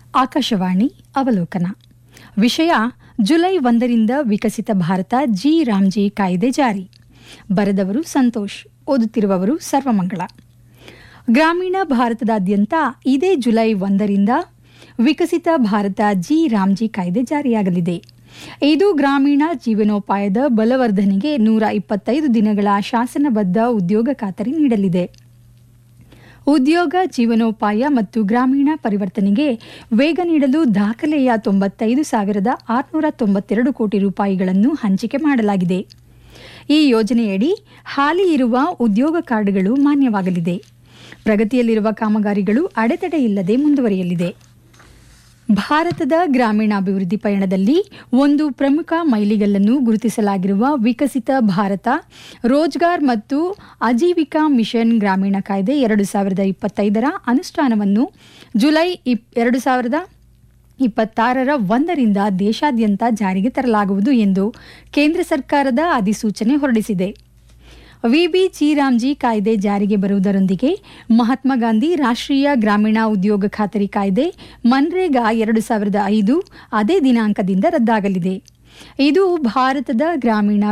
ಆಕಾಶವಾಣಿ ಅವಲೋಕನ ವಿಷಯ ಜುಲೈ ಒಂದರಿಂದ ವಿಕಸಿತ ಭಾರತ ಜಿ ರಾಮ್ಜಿ ಕಾಯ್ದೆ ಜಾರಿ ಬರೆದವರು ಸಂತೋಷ್ ಓದುತ್ತಿರುವವರು ಸರ್ವಮಂಗಳ ಗ್ರಾಮೀಣ ಭಾರತದಾದ್ಯಂತ ಇದೇ ಜುಲೈ ಒಂದರಿಂದ ವಿಕಸಿತ ಭಾರತ ಜಿ ರಾಮ್ಜಿ ಕಾಯ್ದೆ ಜಾರಿಯಾಗಲಿದೆ ಇದು ಗ್ರಾಮೀಣ ಜೀವನೋಪಾಯದ ಬಲವರ್ಧನೆಗೆ ನೂರ ಇಪ್ಪತ್ತೈದು ದಿನಗಳ ಶಾಸನಬದ್ಧ ಉದ್ಯೋಗ ಖಾತರಿ ನೀಡಲಿದೆ ಉದ್ಯೋಗ ಜೀವನೋಪಾಯ ಮತ್ತು ಗ್ರಾಮೀಣ ಪರಿವರ್ತನೆಗೆ ವೇಗ ನೀಡಲು ದಾಖಲೆಯ ತೊಂಬತ್ತೈದು ಸಾವಿರದ ಆರುನೂರ ತೊಂಬತ್ತೆರಡು ಕೋಟಿ ರೂಪಾಯಿಗಳನ್ನು ಹಂಚಿಕೆ ಮಾಡಲಾಗಿದೆ ಈ ಯೋಜನೆಯಡಿ ಹಾಲಿ ಇರುವ ಉದ್ಯೋಗ ಕಾರ್ಡ್ಗಳು ಮಾನ್ಯವಾಗಲಿದೆ ಪ್ರಗತಿಯಲ್ಲಿರುವ ಕಾಮಗಾರಿಗಳು ಅಡೆತಡೆ ಇಲ್ಲದೆ ಮುಂದುವರಿಯಲಿದೆ ಭಾರತದ ಗ್ರಾಮೀಣಾಭಿವೃದ್ಧಿ ಪಯಣದಲ್ಲಿ ಒಂದು ಪ್ರಮುಖ ಮೈಲಿಗಲ್ಲನ್ನು ಗುರುತಿಸಲಾಗಿರುವ ವಿಕಸಿತ ಭಾರತ ರೋಜ್ಗಾರ್ ಮತ್ತು ಆಜೀವಿಕಾ ಮಿಷನ್ ಗ್ರಾಮೀಣ ಕಾಯ್ದೆ ಎರಡು ಸಾವಿರದ ಇಪ್ಪತ್ತೈದರ ಅನುಷ್ಠಾನವನ್ನು ಜುಲೈ ಇಪ್ ಎರಡು ಸಾವಿರದ ಇಪ್ಪತ್ತಾರರ ಒಂದರಿಂದ ದೇಶಾದ್ಯಂತ ಜಾರಿಗೆ ತರಲಾಗುವುದು ಎಂದು ಕೇಂದ್ರ ಸರ್ಕಾರದ ಅಧಿಸೂಚನೆ ಹೊರಡಿಸಿದೆ ವಿಬಿ ಚಿರಾಮ್ಜಿ ಕಾಯ್ದೆ ಜಾರಿಗೆ ಬರುವುದರೊಂದಿಗೆ ಮಹಾತ್ಮ ಗಾಂಧಿ ರಾಷ್ಟ್ರೀಯ ಗ್ರಾಮೀಣ ಉದ್ಯೋಗ ಖಾತರಿ ಕಾಯ್ದೆ ಮನ್ರೇಗಾ ಎರಡು ಸಾವಿರದ ಐದು ಅದೇ ದಿನಾಂಕದಿಂದ ರದ್ದಾಗಲಿದೆ ಇದು ಭಾರತದ ಗ್ರಾಮೀಣ